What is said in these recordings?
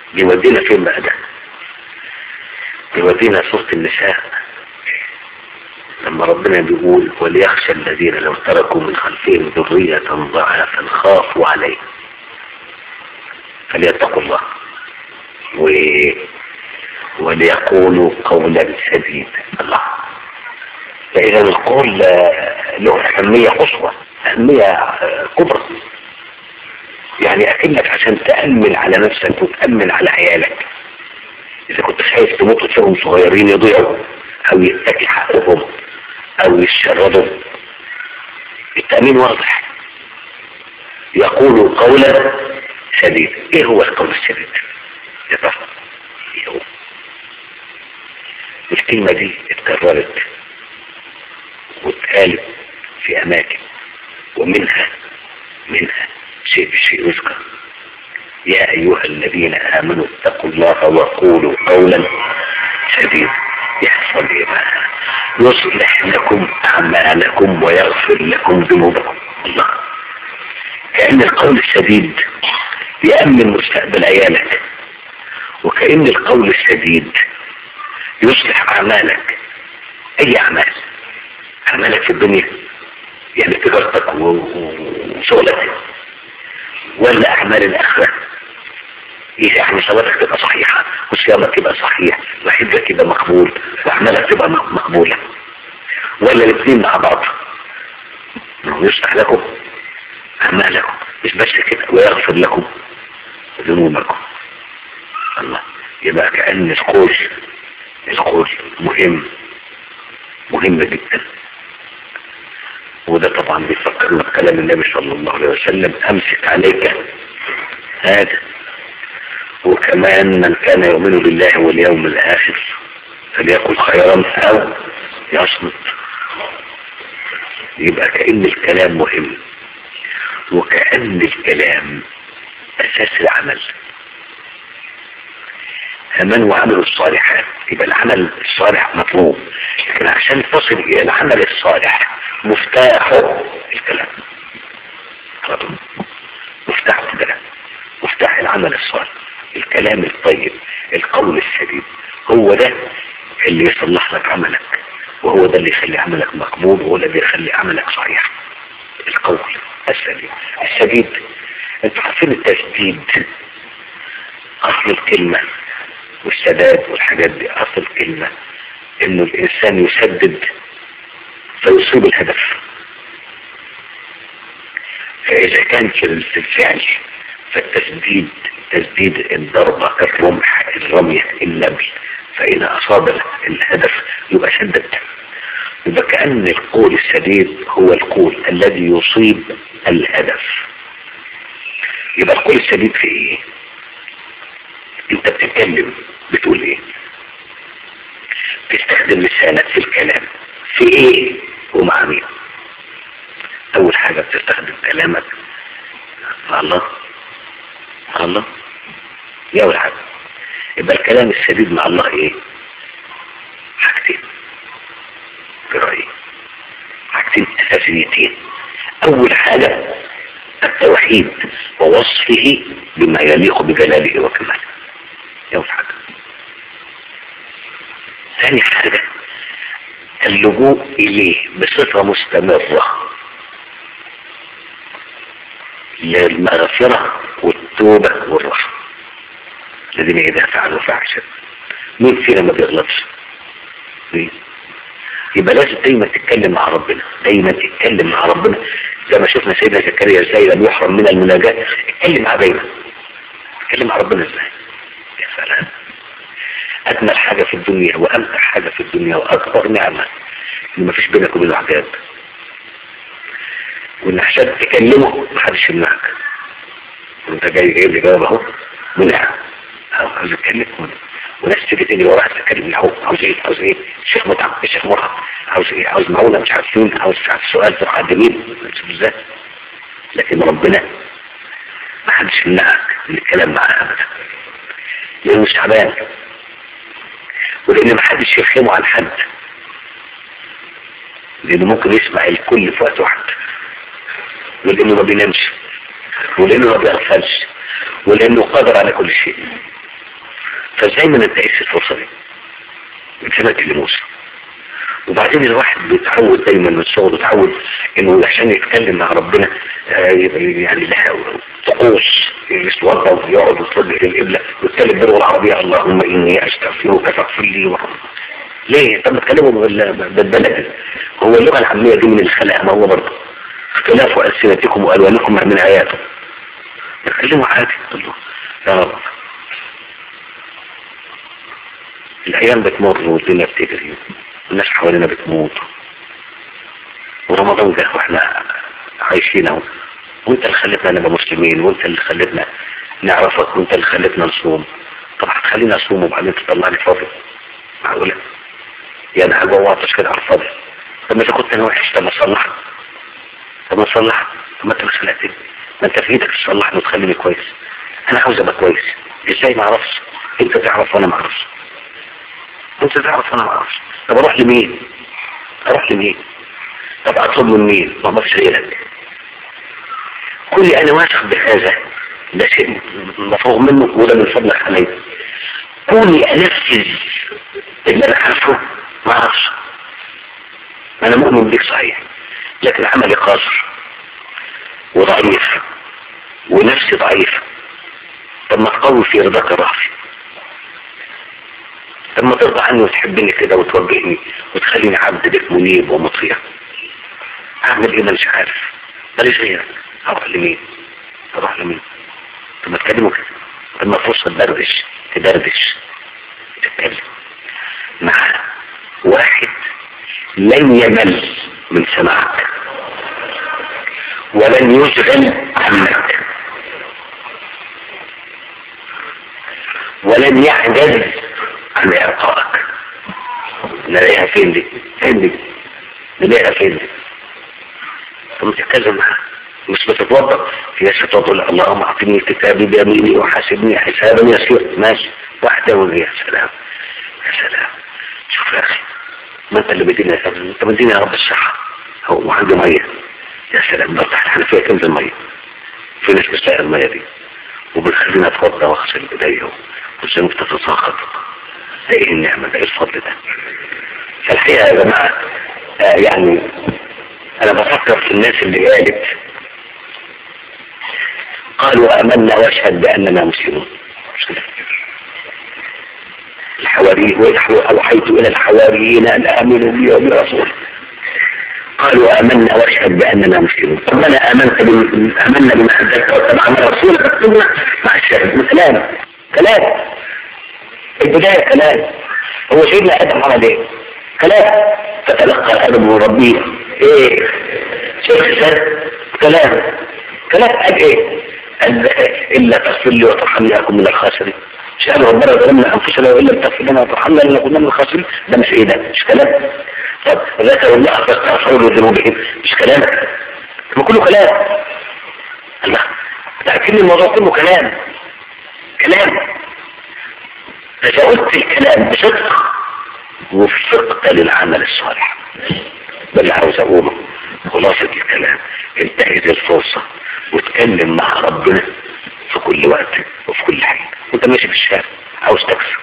بيودينا فين بقى ده بيودينا سورة النساء لما ربنا بيقول وليخشى الذين لو تركوا من خلفهم ذرية ضعافا خافوا عليه فليتقوا الله و... وليقولوا قولا سديدا الله فإذا القول له أهمية قصوى أهمية كبرى يعني أكنك عشان تأمن على نفسك وتأمن على عيالك إذا كنت خايف تموت وتسيبهم صغيرين يضيعوا أو يتكي حقهم أو يشردوا التأمين واضح يقول قولا سديد إيه هو القول السديد؟ يا ترى إيه هو؟ الكلمة دي اتكررت واتقالت في أماكن ومنها منها شيء بشيء يذكر يا أيها الذين آمنوا اتقوا الله وقولوا قولا سديدا يحصل إيه بقى يصلح لكم أعمالكم ويغفر لكم ذنوبكم الله كأن القول السديد يأمن مستقبل عيالك وكأن القول السديد يصلح أعمالك أي أعمال أعمالك في الدنيا يعني تجارتك وشغلك ولا أعمال الآخرة إيه يعني صلاتك تبقى صحيحة وصيامك يبقى صحيح وحجك يبقى مقبول وأعمالك تبقى مقبولة ولا الاثنين مع بعض يصلح لكم أعمالكم مش بس كده ويغفر لكم ذنوبكم الله يبقى كأن القول القول مهم مهم جدا وده طبعا بيفكرنا بكلام النبي صلى الله عليه وسلم امسك عليك هذا وكمان من كان يؤمن بالله واليوم الاخر فليقل خيرا او يصمت يبقى كأن الكلام مهم وكأن الكلام اساس العمل كمان وعملوا الصالحات يبقى العمل الصالح مطلوب لكن عشان تصل الى العمل الصالح مفتاحه الكلام مفتاح الكلام مفتاح العمل الصالح الكلام الطيب القول السديد هو ده اللي يصلح لك عملك وهو ده اللي يخلي عملك مقبول وهو ده اللي يخلي عملك صحيح القول السديد السديد انتوا عارفين التسديد اصل الكلمة والسداد والحاجات دي اصل الكلمة انه الانسان يسدد فيصيب الهدف فاذا كان في الفعل فالتسديد تسديد الضربة الرمح الرمية النبل فإذا أصاب الهدف يبقى سدد يبقى كأن القول السديد هو القول الذي يصيب الهدف يبقى القول السديد في ايه انت بتتكلم بتقول ايه تستخدم لسانك في الكلام في ايه ومع مين اول حاجة بتستخدم كلامك مع الله مع الله دي اول حاجة يبقى الكلام السديد مع الله ايه حاجتين في رأيي حاجتين اساسيتين اول حاجة التوحيد ووصفه بما يليق بجلاله وكماله اول حاجة ثاني حاجة اللجوء إليه بصفة مستمرة للمغفرة والتوبة والرحمة الذين إذا فعلوا فاحشة مين فينا ما بيغلطش مين يبقى لازم دايما تتكلم مع ربنا دايما تتكلم مع ربنا زي ما شفنا سيدنا زكريا ازاي لم يحرم من المناجاة اتكلم معاه دايما اتكلم مع ربنا ازاي يا سلام اجمل حاجة في الدنيا وامتع حاجة في الدنيا واكبر نعمة ان مفيش بينك وبينه عذاب وان عشان تكلمه محدش يمنعك وانت جاي جايب لي جواب اهو منع اهو عاوز اتكلم وناس تيجي تجري وراها تتكلم اهو عاوز ايه عاوز ايه الشيخ متعب الشيخ مرهق عاوز ايه عاوز معونه مش عارف مين عاوز مش عارف سؤال تروح عند مين ازاي لكن ربنا ما حدش يمنعك من الكلام معاه ابدا لانه مش تعبان ولان ما حدش يفهمه عن حد لانه ممكن يسمع الكل في وقت واحد ولانه ما بينامش ولانه ما بيغفلش ولانه قادر على كل شيء فازاي ما ننتهيش الفرصة دي بسبب لموسى وبعدين الواحد بيتعود دايما من صغره بيتعود انه عشان يتكلم مع ربنا آه، يبقى يعني له طقوس يتوضا ويقعد يصلي القبله ويتكلم باللغه العربيه اللهم اني استغفرك فاغفر لي وارحمني. ليه؟ طب ما تكلموا بال- بالبلد هو اللغه العاميه دي من الخلق ما هو برضه اختلاف السنتكم والوانكم من اياته تكلموا عادي قل له يا رب الايام بتمر والدنيا بتجري والناس حوالينا بتموت ورمضان جه واحنا عايشين اهو وانت اللي خلتنا نبقى مسلمين وانت اللي خلتنا نعرفك وانت اللي خلتنا نصوم طب هتخليني اصوم وبعدين تطلعني فاضي معقوله يعني هجوع واطش كده على الفاضي طب ما اذا كنت انا وحش طب ما اصلح طب ما اصلح طب ما انت اللي خلقتني ما انت في ايدك تصلحني وتخليني كويس انا عاوز ابقى كويس ازاي ما اعرفش انت تعرف وانا ما اعرفش انت تعرف وانا ما اعرفش طب اروح لمين اروح لمين طب اطلب من مين ما ما فيش غيرك كل انا واثق بهذا ده شيء مفروغ منه وده من فضلك علي كوني انفذ اللي انا عارفه ما اعرفش انا مؤمن بيك صحيح لكن عملي قاصر وضعيف ونفسي ضعيفه طب ما تقوي في رضاك الرهفي طب ما ترضى عني وتحبني كده وتوجهني وتخليني عبد لك منيب ومطيع اعمل ايه مانيش عارف ماليش غيرك اروح لمين اروح لمين طب ما تكلموا كده طب ما فرصه تدردش تدردش تتكلم مع واحد لن يمل من سماعك ولن يشغل عنك ولن يعجز عن إعطائك نلاقيها فين دي فين دي نلاقيها فين دي ثم تتكلم معاه مش بتتوضا في ناس تقول اللهم اعطني كتابي بيميني وحاسبني حسابا يسير ماشي واحدة وهي يا سلام يا سلام شوف يا اخي ما انت اللي بدينا يا رب انت بدينا يا رب الصحة هو عنده مية يا سلام بفتح الحنفية تنزل مية في ناس بتلاقي المية دي وبتخليني اتوضا واغسل ايديا والذنوب تتساقط ده ايه النعمة ده ايه الفضل ده فالحقيقة يا جماعة آه يعني انا بفكر في الناس اللي قالت قالوا امنا واشهد باننا مسلمون الحواريين اوحيت الى الحواريين ان امنوا بي وبرسولي قالوا امنا واشهد باننا مسلمون طب انا امنت بم... امنا بما انزلت واتبعنا رسولك فاكتبنا مع الشاهد كلام كلام البدايه كلام هو سيدنا ادم عمل ايه؟ كلام فتلقى ادم من ربه ايه؟ شيخ سر كلام كلام قال ايه؟ قال الا تغفر لي وترحمني اكون من الخاسرين مش قال ربنا ظلمنا انفسنا وان لم تغفر لنا وترحمنا لنكون من الخاسرين ده مش ايه ده مش كلام طب ذكروا الله فاستغفروا لذنوبهم مش كلام ما كله كلام الله لكن الموضوع كله كلام كلام تجاوزت الكلام بصدق وفقت للعمل الصالح ده اللي عاوز اقوله خلاصة الكلام انتهز الفرصة واتكلم مع ربنا في كل وقت وفي كل حين وانت ماشي في الشارع عاوز تكسب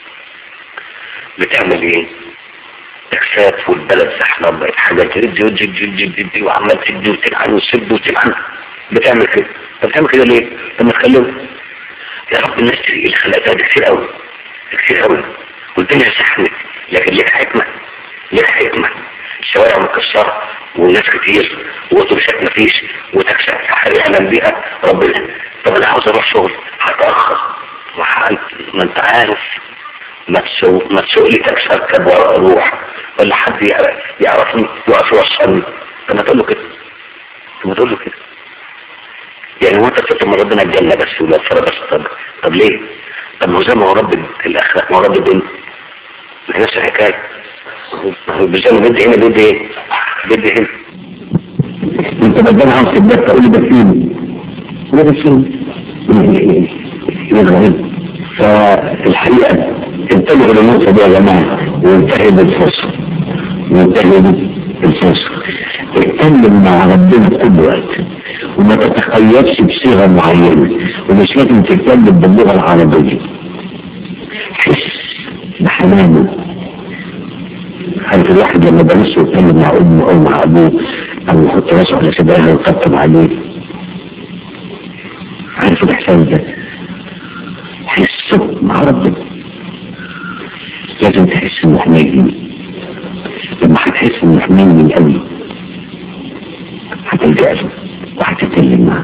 بتعمل ايه تكسات والبلد زحمة بقت حاجة ترد جد جد جد جد وعمال تدي وتلعن وتسد وتلعن بتعمل كده طب بتعمل كده ليه؟ لما تكلم يا رب الناس اللي خلقتها دي كتير قوي كتير قوي والدنيا زحمت لكن ليك حكمة ليك حكمة الشوارع مكسرة وناس كتير واتوبيسات مفيش وتكسب يعلم بيها ربنا طب انا عاوز اروح شغل هتأخر ما انت عارف ما تسوق ما تسوق لي تاكسي اركب واروح ولا حد يعرفني يقف يوصلني طب ما تقول له كده طب ما تقول له كده يعني هو انت بتطلب من ربنا الجنه بس والمغفره بس طب طب ليه؟ طب ما هو زي ما هو رب الاخره ما هو رب الدنيا ما هي نفس الحكايه بالذات بدي هنا بدي ايه؟ بدي هنا انت بدنا عاوز تبدا تقول لي بسيني ولا بسيني يضرب فالحقيقه انتبهوا للنقطه دي يا جماعه وانتهي الفرصه وانتهي الفرصه اتكلم مع ربنا كل وقت وما تتخيلش بصيغه معينه ومش لازم تتكلم باللغه العربيه حس بحنانه عارف الواحد لما بنسه يتكلم مع امه او مع ابوه او يحط راسه على صدرها ويطبطب عليه عارف الاحساس ده حسه مع ربنا لازم تحس انه حنين لما هتحس انه حنين قوي هتلجأ له وهتتكلم معاه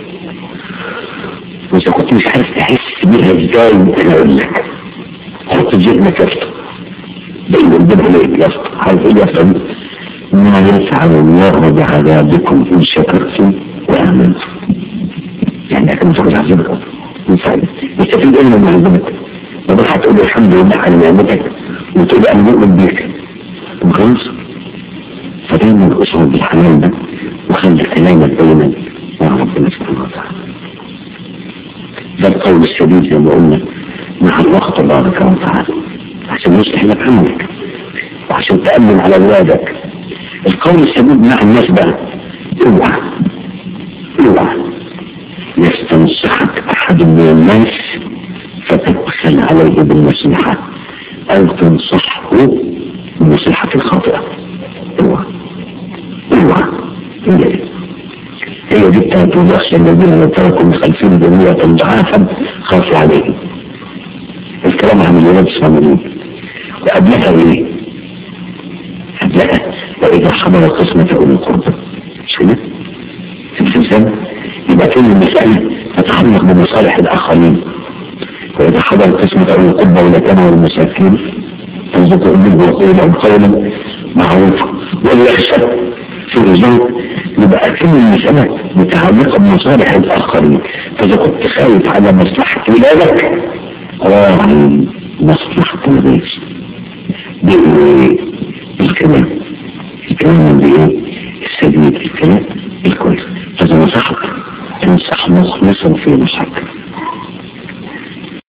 واذا كنت مش عارف تحس بيها ازاي انا اقول لك حط في ذهنك يافطه بين قدام عليك يافطه عارف ايه يافطه ما يفعل الله بعذابكم ان شكرتم وامنتم يعني لكن تاخد عذابك مثال يستفيد ايه من عذابك لما هتقول الحمد لله على نعمتك وتقول انا مؤمن بيك خلاص فدايما اشعر بالحنان ده وخلي كلامك دايما مع ربنا سبحانه وتعالى ده القول السديد زي ما قلنا مع الله تبارك وتعالى عشان يصلح لك عملك وعشان تأمن على أولادك القول السديد مع الناس بقى اوعى اوعى يستنصحك أحد من الناس فتبخل عليه بالنصيحة أو تنصحه بالنصيحة الخاطئة اوعى اوعى هي هي دي بتاعت يخشى الذين تركوا من خلفهم ذرية ضعافا خافوا عليهم الكلام عن الولاد الصامدين وقبلها ايه؟ قبلها وإذا حضر قسمة أولي القربى مش كده؟ في الإنسان يبقى كل المسألة تتعلق بمصالح الآخرين وإذا حضر قسمة أولي القربى واليتامى والمساكين فارزقوا منه وقولوا لهم قولا معروفا وليخشى في الزوج يبقى كل المسألة متعلقة بمصالح الآخرين فإذا كنت خايف على مصلحة ولادك راعي مصلحة الغير بالكلام الكلام بايه السديد الكلام الكويس فإذا نصحك تنصح مخلصا في نصحك